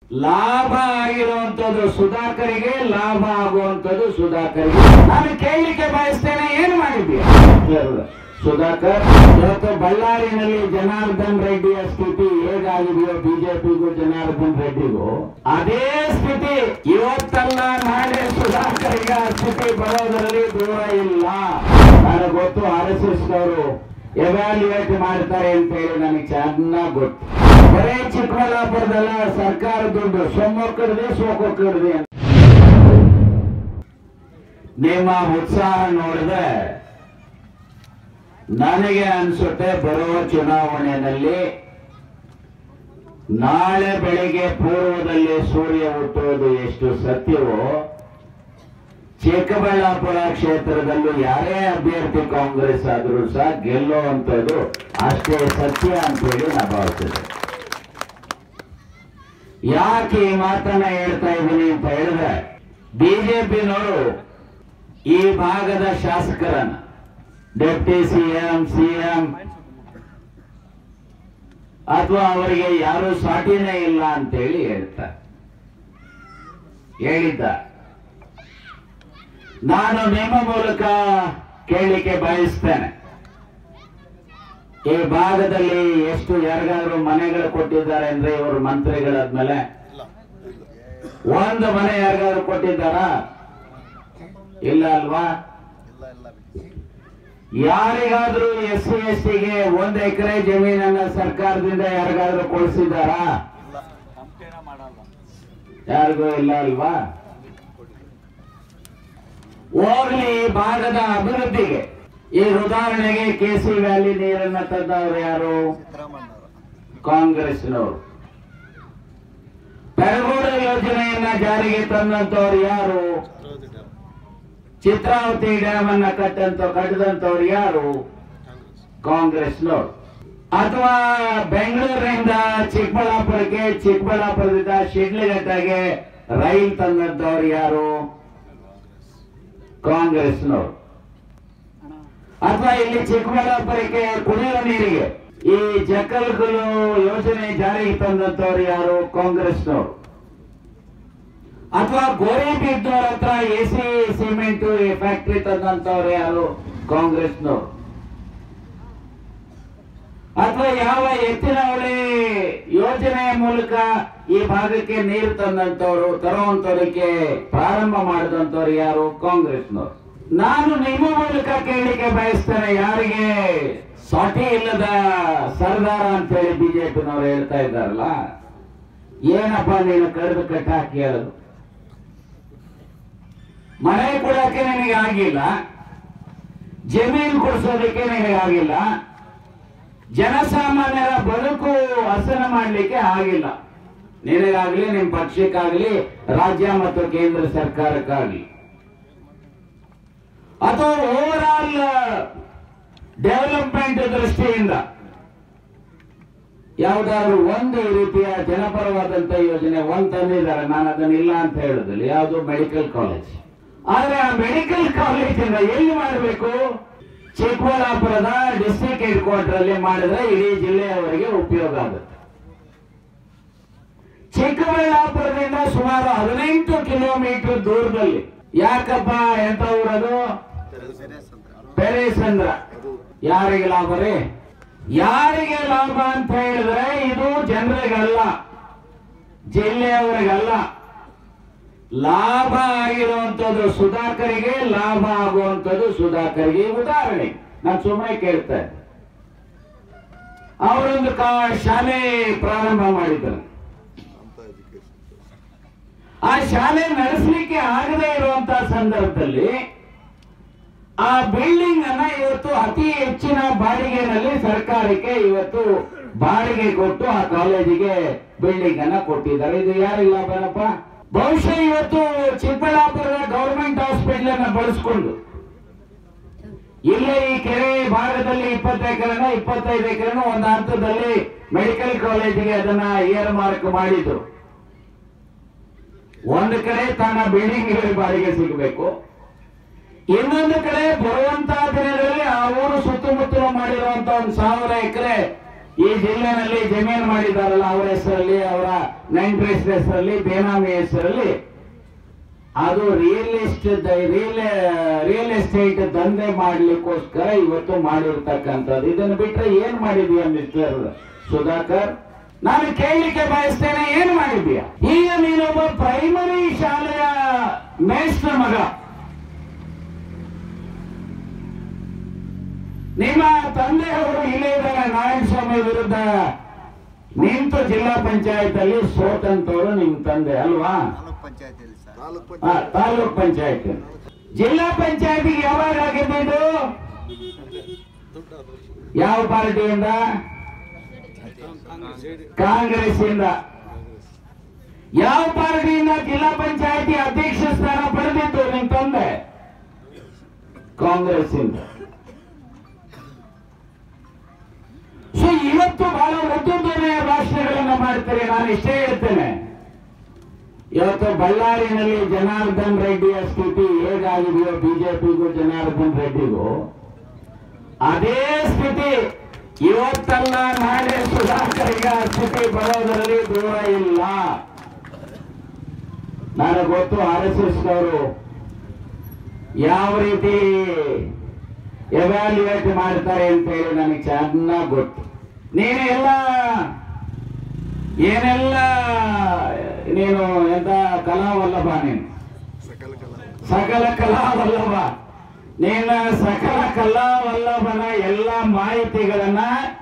ಲಾಭ ಆಗಿರುವಂತದ್ದು ಸುಧಾಕರಿಗೆ ಲಾಭ ಆಗುವಂತದ್ದು ಸುಧಾಕರಿಗೆ ನಾನು ಕೇಳಲಿಕ್ಕೆ ಬಯಸ್ತೇನೆ ಏನು ಮಾಡಿದ್ವಿ ಸುಧಾಕರ್ ಇವತ್ತು ಬಳ್ಳಾರಿನಲ್ಲಿ ಜನಾರ್ದನ್ ರೆಡ್ಡಿಯ ಸ್ಥಿತಿ ಹೇಗಾಗಿದೆಯೋ ಬಿಜೆಪಿಗೂ ಜನಾರ್ದನ್ ರೆಡ್ಡಿಗೂ ಅದೇ ಸ್ಥಿತಿ ಇವತ್ತಲ್ಲ ನಾಳೆ ಸುಧಾಕರಿಗೆ ಆ ಸ್ಥಿತಿ ಬರೋದರಲ್ಲಿ ದೂರ ಇಲ್ಲ ನನಗೆ ಗೊತ್ತು ಆರ್ ಎಸ್ ಎಸ್ ನವರು ಎವ್ಯಾಲ್ಯೂಯೇಟ್ ಮಾಡ್ತಾರೆ ಅಂತ ಹೇಳಿ ನನಗೆ ಚೆನ್ನಾಗಿ ಗೊತ್ತು ಬರೇ ಚಿಕ್ಕಬಳ್ಳಾಪುರದಲ್ಲ ಸರ್ಕಾರ ದುಡ್ಡು ಸೊಮ್ಮೊಕ್ಕಡ್ದೆ ಸೋಕೊಕ್ಕಡ್ದೆ ಅಂತ ನಿಮ್ಮ ಉತ್ಸಾಹ ನೋಡಿದ್ರೆ ನನಗೆ ಅನ್ಸುತ್ತೆ ಬರುವ ಚುನಾವಣೆಯಲ್ಲಿ ನಾಳೆ ಬೆಳಿಗ್ಗೆ ಪೂರ್ವದಲ್ಲಿ ಸೂರ್ಯ ಹುಟ್ಟುವುದು ಎಷ್ಟು ಸತ್ಯವೋ ಚಿಕ್ಕಬಳ್ಳಾಪುರ ಕ್ಷೇತ್ರದಲ್ಲೂ ಯಾರೇ ಅಭ್ಯರ್ಥಿ ಕಾಂಗ್ರೆಸ್ ಆದರೂ ಸಹ ಗೆಲ್ಲುವಂಥದ್ದು ಅಷ್ಟೇ ಸತ್ಯ ಅಂತೇಳಿ ನಾ ಭಾವಿಸಿದೆ ಯಾಕೆ ಈ ಮಾತನ್ನ ಹೇಳ್ತಾ ಇದ್ದೀನಿ ಅಂತ ಹೇಳಿದ್ರೆ ಬಿಜೆಪಿನವರು ಈ ಭಾಗದ ಶಾಸಕರನ್ನ ಡೆಪ್ಟಿ ಸಿಎಂ ಸಿಎಂ ಅಥವಾ ಅವರಿಗೆ ಯಾರು ಸಾಟಿನೇ ಇಲ್ಲ ಅಂತೇಳಿ ಹೇಳ್ತಾರೆ ಹೇಳಿದ್ದ ನಾನು ನಿಮ್ಮ ಮೂಲಕ ಕೇಳಲಿಕ್ಕೆ ಬಯಸ್ತೇನೆ ಈ ಭಾಗದಲ್ಲಿ ಎಷ್ಟು ಯಾರಿಗಾದ್ರೂ ಮನೆಗಳು ಕೊಟ್ಟಿದ್ದಾರೆ ಅಂದ್ರೆ ಇವರು ಮಂತ್ರಿಗಳಾದ್ಮೇಲೆ ಒಂದು ಮನೆ ಯಾರಿಗಾದ್ರೂ ಕೊಟ್ಟಿದ್ದಾರಾ ಇಲ್ಲ ಅಲ್ವಾ ಯಾರಿಗಾದ್ರೂ ಎಸ್ ಸಿ ಎಸ್ ಟಿಗೆ ಒಂದು ಎಕರೆ ಜಮೀನನ್ನ ಸರ್ಕಾರದಿಂದ ಯಾರಿಗಾದ್ರೂ ಕೊಡಿಸಿದಾರಾ ಯಾರಿಗೂ ಇಲ್ಲ ಅಲ್ವಾ ಹೋಗ್ಲಿ ಈ ಭಾಗದ ಅಭಿವೃದ್ಧಿಗೆ ಈಗ ಉದಾಹರಣೆಗೆ ಕೆ ಸಿ ವ್ಯಾಲಿ ನೀರನ್ನ ತಂದವರು ಯಾರು ಕಾಂಗ್ರೆಸ್ನವರು ಪೆರಗೋಡ ಯೋಜನೆಯನ್ನ ಜಾರಿಗೆ ತಂದಂತವ್ರು ಯಾರು ಚಿತ್ರಾವತಿ ಡ್ಯಾಮ್ ಅನ್ನ ಕಟ್ಟಂತ ಕಟ್ಟದಂತವ್ರು ಯಾರು ಕಾಂಗ್ರೆಸ್ನವರು ಅಥವಾ ಬೆಂಗಳೂರಿನಿಂದ ಚಿಕ್ಕಬಳ್ಳಾಪುರಕ್ಕೆ ಚಿಕ್ಕಬಳ್ಳಾಪುರದಿಂದ ಶಿಡ್ಲಘಟ್ಟಗೆ ರೈಲ್ ತಂದಂತವ್ರು ಯಾರು ಕಾಂಗ್ರೆಸ್ನವರು ಅಥವಾ ಇಲ್ಲಿ ಚಿಕ್ಕಬಳ್ಳಾಪುರಕ್ಕೆ ಕುಡಿಯುವ ನೀರಿಗೆ ಈ ಜಕ್ಕಲ್ಕಲು ಯೋಜನೆ ಜಾರಿಗೆ ತಂದಂತವ್ರು ಯಾರು ಕಾಂಗ್ರೆಸ್ನವರು ಅಥವಾ ಗೋರಿಬಿದ್ದವ್ರ ಹತ್ರ ಎ ಸಿ ಸಿಮೆಂಟ್ ಫ್ಯಾಕ್ಟರಿ ತಂದಂತವ್ರು ಯಾರು ಕಾಂಗ್ರೆಸ್ನವರು ಅಥವಾ ಯಾವ ಎತ್ತಿನ ಹೊಳೆ ಯೋಜನೆಯ ಮೂಲಕ ಈ ಭಾಗಕ್ಕೆ ನೀರು ತಂದಂತವ್ರು ತರುವಂತವರಿಗೆ ಪ್ರಾರಂಭ ಮಾಡಿದಂತವ್ರು ಯಾರು ಕಾಂಗ್ರೆಸ್ನವರು ನಾನು ನಿಮ್ಮ ಮೂಲಕ ಕೇಳಲಿಕ್ಕೆ ಬಯಸ್ತೇನೆ ಯಾರಿಗೆ ಸಾಟಿ ಇಲ್ಲದ ಸರ್ದಾರ ಅಂತ ಹೇಳಿ ಬಿಜೆಪಿನವರು ಹೇಳ್ತಾ ಇದ್ದಾರಲ್ಲ ಏನಪ್ಪ ನೀನು ಕರೆದು ಕಟ್ಟ ಹಾಕಿ ಹೇಳೋದು ಮನೆ ಕೊಡಕ್ಕೆ ನಿನಗೆ ಆಗಿಲ್ಲ ಜಮೀನು ಕೊಡಿಸೋದಕ್ಕೆ ನಿನಗೆ ಆಗಿಲ್ಲ ಜನಸಾಮಾನ್ಯರ ಬದುಕು ಹಸನ ಮಾಡಲಿಕ್ಕೆ ಆಗಿಲ್ಲ ನಿನಗಾಗ್ಲಿ ನಿಮ್ಮ ಪಕ್ಷಕ್ಕಾಗ್ಲಿ ರಾಜ್ಯ ಮತ್ತು ಕೇಂದ್ರ ಸರ್ಕಾರಕ್ಕಾಗ್ಲಿ ಅಥವಾ ಓವರ್ ಆಲ್ ಡೆವಲಪ್ಮೆಂಟ್ ದೃಷ್ಟಿಯಿಂದ ಯಾವುದಾದ್ರು ಒಂದು ರೀತಿಯ ಜನಪರವಾದಂತ ಯೋಜನೆ ಒಂದ್ ತಂದಿದ್ದಾರೆ ನಾನು ಅದನ್ನ ಇಲ್ಲ ಅಂತ ಹೇಳುದಿಲ್ಲ ಯಾವುದು ಮೆಡಿಕಲ್ ಕಾಲೇಜ್ ಆದ್ರೆ ಆ ಮೆಡಿಕಲ್ ಕಾಲೇಜ್ ಎಲ್ಲಿ ಮಾಡಬೇಕು ಚಿಕ್ಕಬಳ್ಳಾಪುರದ ಡಿಸ್ಟ್ರಿಕ್ಟ್ ಹೆಡ್ ಕ್ವಾರ್ಟರ್ ಅಲ್ಲಿ ಮಾಡಿದ್ರೆ ಇಡೀ ಜಿಲ್ಲೆಯವರಿಗೆ ಉಪಯೋಗ ಆಗುತ್ತೆ ಚಿಕ್ಕಬಳ್ಳಾಪುರದಿಂದ ಸುಮಾರು ಹದಿನೆಂಟು ಕಿಲೋಮೀಟರ್ ದೂರದಲ್ಲಿ ಯಾಕಪ್ಪ ಎಂತ ಊರದು ಪೆರೇಸಂದ್ರ ಯಾರಿಗೆ ಲಾಭ ರೀ ಯಾರಿಗೆ ಲಾಭ ಅಂತ ಹೇಳಿದ್ರೆ ಇದು ಜನರಿಗಲ್ಲ ಜಿಲ್ಲೆಯವರಿಗಲ್ಲ ಲಾಭ ಆಗಿರುವಂತದ್ದು ಸುಧಾಕರಿಗೆ ಲಾಭ ಆಗುವಂತದ್ದು ಸುಧಾಕರಿಗೆ ಈ ಉದಾಹರಣೆ ನಾನು ಸುಮ್ಮನೆ ಕೇಳ್ತಾ ಇದ್ದೆ ಅವರೊಂದು ಕಾ ಶಾಲೆ ಪ್ರಾರಂಭ ಮಾಡಿದ್ರು ಆ ಶಾಲೆ ನಡೆಸಲಿಕ್ಕೆ ಆಗದೇ ಇರುವಂತಹ ಸಂದರ್ಭದಲ್ಲಿ ಆ ಬಿಲ್ಡಿಂಗ್ ಅನ್ನ ಇವತ್ತು ಅತಿ ಹೆಚ್ಚಿನ ಬಾಡಿಗೆನಲ್ಲಿ ಸರ್ಕಾರಕ್ಕೆ ಇವತ್ತು ಬಾಡಿಗೆ ಕೊಟ್ಟು ಆ ಕಾಲೇಜಿಗೆ ಬಿಲ್ಡಿಂಗ್ ಅನ್ನ ಕೊಟ್ಟಿದ್ದಾರೆ ಇದು ಯಾರಿಲ್ಲ ಲಾಭನಪ್ಪ ಬಹುಶಃ ಇವತ್ತು ಚಿಕ್ಕಬಳ್ಳಾಪುರದ ಗವರ್ಮೆಂಟ್ ಹಾಸ್ಪಿಟಲ್ ಅನ್ನ ಬಳಸ್ಕೊಂಡು ಇಲ್ಲೇ ಈ ಕೆರೆ ಭಾಗದಲ್ಲಿ ಇಪ್ಪತ್ತು ಎಕರೆನ ಇಪ್ಪತ್ತೈದು ಎಕರೆನ ಒಂದು ಹಂತದಲ್ಲಿ ಮೆಡಿಕಲ್ ಕಾಲೇಜಿಗೆ ಅದನ್ನ ಇಯರ್ ಮಾರ್ಕ್ ಮಾಡಿದ್ರು ಒಂದು ಕಡೆ ತನ್ನ ಬಿಲ್ಡಿಂಗ್ ಬಾಡಿಗೆ ಸಿಗಬೇಕು ಇನ್ನೊಂದು ಕಡೆ ಬರುವಂತಹ ದಿನಗಳಲ್ಲಿ ಆ ಊರು ಸುತ್ತಮುತ್ತಲು ಮಾಡಿರುವಂತ ಒಂದು ಸಾವಿರ ಎಕರೆ ಈ ಜಿಲ್ಲೆನಲ್ಲಿ ಜಮೀನು ಮಾಡಿದಾರಲ್ಲ ಅವರ ಹೆಸರಲ್ಲಿ ಅವರ ನೆಂಟ್ರೆಸ್ಟ್ ಹೆಸರಲ್ಲಿ ಬೇನಾಮಿ ಹೆಸರಲ್ಲಿ ಅದು real estate real real estate ದಂಧೆ ಮಾಡ್ಲಿಕ್ಕೋಸ್ಕರ ಇವತ್ತು ಮಾಡಿರ್ತಕ್ಕಂಥದ್ದು ಇದನ್ನು ಬಿಟ್ರೆ ಏನ್ ಮಾಡಿದೀಯ ಮಿಸ್ಟರ್ ಸುಧಾಕರ್ ನಾನು ಕೇಳಲಿಕ್ಕೆ ಬಯಸ್ತೇನೆ ಏನ್ ಮಾಡಿದೀಯ ಈಗ ನೀನೊಬ್ಬ ಪ್ರೈಮರಿ ಶಾಲೆಯ ಮೇಷ್ಟ್ರ ಮಗ ನಿಮ್ಮ ತಂದೆಯವರು ಇಲ್ಲೇ ಇದ್ದಾರೆ ನಾರಾಯಣ ಸ್ವಾಮಿ ವಿರುದ್ಧ ನಿಂತು ಜಿಲ್ಲಾ ಪಂಚಾಯತ್ ಅಲ್ಲಿ ಸೋತಂತವರು ನಿಮ್ ತಂದೆ ಅಲ್ವಾ ತಾಲೂಕ್ ಪಂಚಾಯತಿಯಲ್ಲಿ ಸರ್ ತಾಲೂಕ್ ಆ, ತಾಲೂಕ್ ಪಂಚಾಯತ್ ಜಿಲ್ಲಾ ಪಂಚಾಯತಿಗೆ ಯಾವಾಗ ಆಗಿದ್ದು ಯಾವ ಪಾರ್ಟಿಯಿಂದ ಕಾಂಗ್ರೆಸ್ ಇಂದ ಯಾವ ಪಾರ್ಟಿಯಿಂದ ಜಿಲ್ಲಾ ಪಂಚಾಯತಿ ಅಧ್ಯಕ್ಷ ಸ್ಥಾನ ಪಡೆದಿದ್ದು ನಿಮ್ ತಂದೆ ಕಾಂಗ್ರೆಸ್ ಇಂದ ಸೊ ಇವತ್ತು ಬಹಳ ಉದ್ದುದ್ದನೆಯ ಭಾಷಣಗಳನ್ನ ಮಾಡ್ತಾರೆ ನಾನು ಇಷ್ಟೇ ಹೇಳ್ತೇನೆ ಇವತ್ತು ಬಳ್ಳಾರಿನಲ್ಲಿ ಜನಾರ್ದನ್ ರೆಡ್ಡಿಯ ಸ್ಥಿತಿ ಹೇಗಾಗಿದೆಯೋ ಬಿಜೆಪಿಗೂ ಜನಾರ್ದನ್ ರೆಡ್ಡಿಗೂ ಅದೇ ಸ್ಥಿತಿ ಇವತ್ತಲ್ಲ ನಾಳೆ ಸುಧಾಕರಿಗೆ ಆ ಸ್ಥಿತಿ ಬರೋದರಲ್ಲಿ ದೂರ ಇಲ್ಲ ನನಗೆ ಗೊತ್ತು ಆರ್ ಎಸ್ ಎಸ್ ಅವರು ಯಾವ ರೀತಿ ಎವ್ಯಾಲ್ಯೂಯೇಟ್ ಮಾಡ್ತಾರೆ ಅಂತ ಹೇಳಿ ನನಗೆ ಚೆನ್ನಾಗಿ ಗೊತ್ತು ನೀನು ಎಲ್ಲ ಏನೆಲ್ಲ ನೀನು ಎಂತ ಕಲಾವಲ್ಲಭ ನೀನು ಸಕಲ ಕಲಾ ಸಕಲ ಕಲಾವಲ್ಲಭ ನೀನ ಸಕಲ ಕಲಾವಲ್ಲಭನ ಎಲ್ಲ ಮಾಹಿತಿಗಳನ್ನ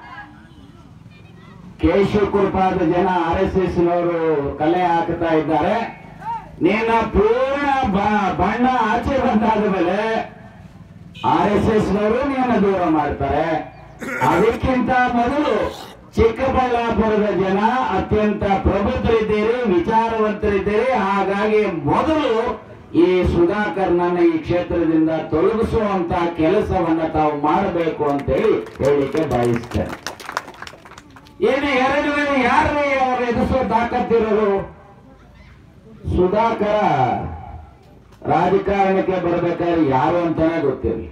ಕೇಶವ ಕೃಪಾದ ಜನ ಆರ್ ಎಸ್ ಎಸ್ ನವರು ಕಲೆ ಹಾಕ್ತಾ ಇದ್ದಾರೆ ನೀನ ಪೂರ್ಣ ಬ- ಬಣ್ಣ ಆಚೆ ಬಂದಾದ ಮೇಲೆ ಆರ್ ಎಸ್ ಎಸ್ ನವರು ನೀನು ದೂರ ಮಾಡ್ತಾರೆ ಅದಕ್ಕಿಂತ ಮೊದಲು ಚಿಕ್ಕಬಳ್ಳಾಪುರದ ಜನ ಅತ್ಯಂತ ಪ್ರಬುದ್ಧರಿದ್ದೀರಿ ವಿಚಾರವಂತರಿದ್ದೀರಿ ಹಾಗಾಗಿ ಮೊದಲು ಈ ಸುಧಾಕರ್ನನ್ನ ಈ ಕ್ಷೇತ್ರದಿಂದ ತೊಲಗಿಸುವಂತ ಕೆಲಸವನ್ನ ತಾವು ಮಾಡಬೇಕು ಅಂತೇಳಿ ಹೇಳಿಕೆ ಬಯಸ್ತೇನೆ ಏನು ಎರಡು ವೇಳೆ ಯಾರೇ ಅವರು ಎದುರಿಸೋ ತಾಕತ್ತಿರೋರು ಸುಧಾಕರ ರಾಜಕಾರಣಕ್ಕೆ ಬರ್ಬೇಕಾದ್ರೆ ಯಾರು ಅಂತಾನೆ ಗೊತ್ತಿರಲಿ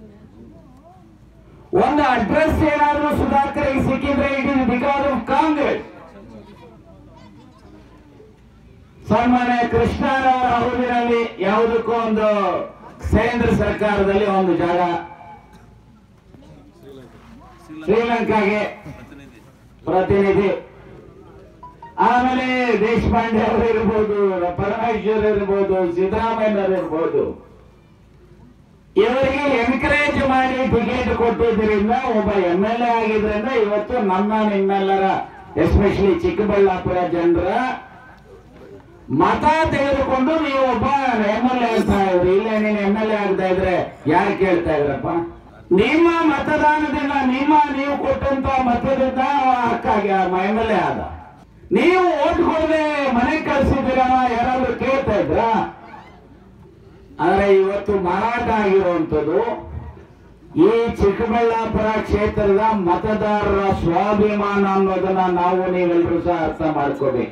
ಒಂದು ಅಡ್ರೆಸ್ ಏನಾದ್ರೂ ಸುಧಾಕರ್ ಸಿಕ್ಕಿದ್ರೆ it is because of Congress ಸನ್ಮಾನ್ಯ ಕೃಷ್ಣರವರ ಅವಧಿನಲ್ಲಿ ಯಾವುದಕ್ಕೂ ಒಂದು ಕೇಂದ್ರ ಸರ್ಕಾರದಲ್ಲಿ ಒಂದು ಜಾಗ ಶ್ರೀಲಂಕಾಗೆ ಪ್ರತಿನಿಧಿ ಆಮೇಲೆ ದೇಶಪಾಂಡೆ ಅವರು ಇರ್ಬೋದು ಪರಮೇಶ್ವರ್ ಇರ್ಬೋದು ಸಿದ್ದರಾಮಯ್ಯ ಇರ್ಬೋದು ಇವರಿಗೆ ಎನ್ಕರೇಜ್ ಮಾಡಿ ಟಿಕೆಟ್ ಕೊಟ್ಟಿದ್ದರಿಂದ ಒಬ್ಬ ಎಂ ಎಲ್ ಎ ಆಗಿದ್ರಿಂದ ಇವತ್ತು ನಮ್ಮ ನಿಮ್ಮೆಲ್ಲರ ಎಸ್ಪೆಷಲಿ ಚಿಕ್ಕಬಳ್ಳಾಪುರ ಜನರ ಮತ ತೆಗೆದುಕೊಂಡು ನೀವು ಒಬ್ಬ ಎಂ ಎಲ್ ಎ ಅಂತ ಇದ್ರಿ ಇಲ್ಲ ನೀನು ಎಂ ಎಲ್ ಎ ಆಗ್ತಾ ಇದ್ರೆ ಯಾರು ಕೇಳ್ತಾ ಇದ್ರಪ್ಪ ನಿಮ್ಮ ಮತದಾನದಿಂದ ನಿಮ್ಮ ನೀವು ಕೊಟ್ಟಂತ ಮತದಿಂದ ಹಕ್ಕಾಗಿ ಎಂ ಎಲ್ ಎ ಆದ ನೀವು ಓಟ್ ಕೊಡದೆ ಮನೆ ಕಳಿಸಿದ್ದೀರ ಯಾರಾದ್ರೂ ಕೇಳ್ತಾ ಇದ್ರಾ ಆದ್ರೆ ಇವತ್ತು ಮಾರಾಟ ಆಗಿರುವಂಥದ್ದು ಈ ಚಿಕ್ಕಬಳ್ಳಾಪುರ ಕ್ಷೇತ್ರದ ಮತದಾರರ ಸ್ವಾಭಿಮಾನ ಅನ್ನೋದನ್ನ ನಾವು ನೀವೆಲ್ಲರೂ ಸಹ ಅರ್ಥ ಮಾಡ್ಕೋಬೇಕು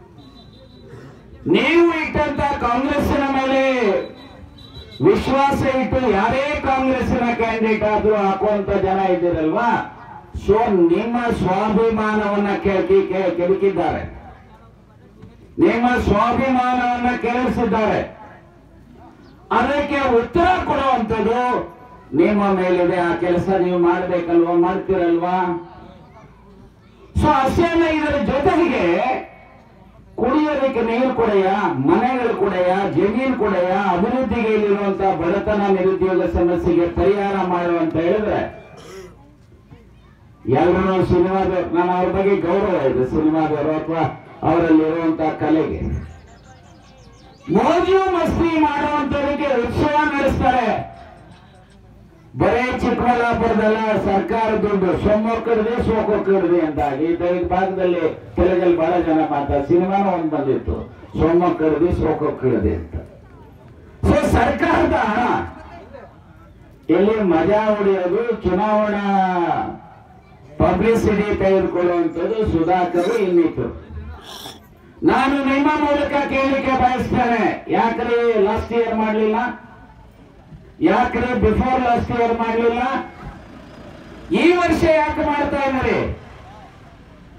ನೀವು ಇಟ್ಟಂತ ಕಾಂಗ್ರೆಸ್ಸಿನ ಮೇಲೆ ವಿಶ್ವಾಸ ಇಟ್ಟು ಯಾರೇ ಕಾಂಗ್ರೆಸ್ಸಿನ ಕ್ಯಾಂಡಿಡೇಟ್ ಆದ್ರೂ ಹಾಕುವಂತ ಜನ ಇದ್ದೀರಲ್ವಾ ಸೊ ನಿಮ್ಮ ಸ್ವಾಭಿಮಾನವನ್ನ ಕೆಳಕಿ ಕೆ- ಕೆಣಕಿದ್ದಾರೆ ನಿಮ್ಮ ಸ್ವಾಭಿಮಾನವನ್ನ ಕೆರಳಿಸಿದ್ದಾರೆ ಅದಕ್ಕೆ ಉತ್ತರ ಕೊಡುವಂಥದ್ದು ನಿಮ್ಮ ಮೇಲಿದೆ ಆ ಕೆಲಸ ನೀವು ಮಾಡ್ಬೇಕಲ್ವಾ ಮಾಡ್ತೀರಲ್ವಾ ಸೊ ಅಷ್ಟೇ ಅಲ್ಲ ಇದರ ಜೊತೆಗೆ ಕುಡಿಯೋದಕ್ಕೆ ನೀರು ಕೊಡೆಯ ಮನೆಗಳು ಕೊಡೆಯ ಜಮೀನು ಕೊಡೆಯ ಅಭಿವೃದ್ಧಿಗೆ ಇಲ್ಲಿರುವಂತಹ ಬಡತನ ನಿರುದ್ಯೋಗ ಸಮಸ್ಯೆಗೆ ಪರಿಹಾರ ಮಾಡುವಂತ ಹೇಳಿದ್ರೆ ಎಲ್ಲರೂ ಸಿನಿಮಾದವರು ನಾನು ಅವ್ರ ಬಗ್ಗೆ ಗೌರವ ಇದೆ ಸಿನಿಮಾದವರು ಅಥವಾ ಅವರಲ್ಲಿರುವಂತಹ ಕಲೆಗೆ ಮೋಜು ಮಸ್ತಿ ಮಾಡುವಂತವರಿಗೆ ಉತ್ಸವ ನಡೆಸ್ತಾರೆ ಬರೇ ಚಿಕ್ಕಬಳ್ಳಾಪುರದಲ್ಲ ಸರ್ಕಾರ ದುಡ್ಡು ಸೊಮ್ಮೊಕ್ಕಡ್ದೆ ಸೋಕೊಕ್ಕಡ್ದೆ ಅಂತ ಈ ಈ ಭಾಗದಲ್ಲಿ ತೆಲುಗಲ್ಲಿ ಬಹಳ ಜನ ಮಾತಾಡ ಸಿನಿಮಾನ ಒಂದ್ ಬಂದಿತ್ತು ಸೋಮಕ್ಕಡ್ದೆ ಸೋಕೊಕ್ಕಡ್ದೆ ಅಂತ ಸೊ ಸರ್ಕಾರದ ಹಣ ಇಲ್ಲಿ ಮಜಾ ಹೊಡೆಯೋದು ಚುನಾವಣಾ ಪಬ್ಲಿಸಿಟಿ ತೆಗೆದುಕೊಳ್ಳುವಂಥದ್ದು ಸುಧಾಕರ್ ಇನ್ನಿತ್ತು ನಾನು ನಿಮ್ಮ ಮೂಲಕ ಕೇಳಲಿಕ್ಕೆ ಬಯಸ್ತೇನೆ ಯಾಕ್ರಿ ಲಾಸ್ಟ್ ಇಯರ್ ಮಾಡಲಿಲ್ಲ ಯಾಕ್ರಿ ಬಿಫೋರ್ ಲಾಸ್ಟ್ ಇಯರ್ ಮಾಡಲಿಲ್ಲ ಈ ವರ್ಷ ಯಾಕೆ ಮಾಡ್ತಾ ಇದ್ದೀರಿ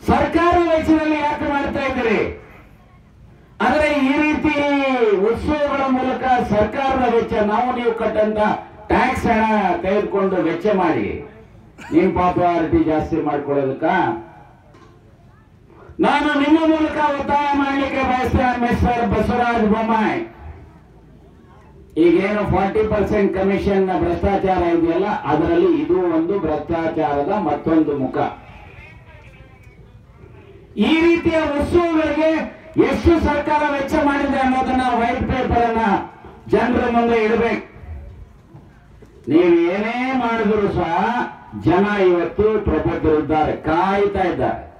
ಸರ್ಕಾರ ವೆಚ್ಚದಲ್ಲಿ ಯಾಕೆ ಮಾಡ್ತಾ ಇದ್ದೀರಿ ಆದರೆ ಈ ರೀತಿ ಉತ್ಸವಗಳ ಮೂಲಕ ಸರ್ಕಾರದ ವೆಚ್ಚ ನಾವು ನೀವು ಕಟ್ಟಂತ ಟ್ಯಾಕ್ಸ್ ಹಣ ತೆಗೆದುಕೊಂಡು ವೆಚ್ಚ ಮಾಡಿ ನಿಮ್ ಪಾಪ್ಯುಲಾರಿಟಿ ಜಾಸ್ತಿ ಮಾಡ್ಕೊಳ್ಳೋದಕ್ಕ ನಾನು ನಿಮ್ಮ ಮೂಲಕ ಒತ್ತಾಯ ಮಾಡಲಿಕ್ಕೆ ಬಯಸ್ತೇನೆ ಮಿಸ್ಟರ್ ಬಸವರಾಜ ಬೊಮ್ಮಾಯಿ ಈಗೇನು ಫಾರ್ಟಿ ಪರ್ಸೆಂಟ್ ಕಮಿಷನ್ ಭ್ರಷ್ಟಾಚಾರ ಇದೆಯಲ್ಲ ಅದರಲ್ಲಿ ಇದು ಒಂದು ಭ್ರಷ್ಟಾಚಾರದ ಮತ್ತೊಂದು ಮುಖ ಈ ರೀತಿಯ ವಸ್ತುಗಳಿಗೆ ಎಷ್ಟು ಸರ್ಕಾರ ವೆಚ್ಚ ಮಾಡಿದೆ ಅನ್ನೋದನ್ನ ವೈಟ್ ಪೇಪರ್ ಅನ್ನ ಜನರ ಮುಂದೆ ಇಡಬೇಕು ನೀವು ಏನೇ ಮಾಡಿದ್ರು ಸಹ ಜನ ಇವತ್ತು ಪ್ರಬುದ್ಧರಿದ್ದಾರೆ ಕಾಯ್ತಾ ಇದ್ದಾರೆ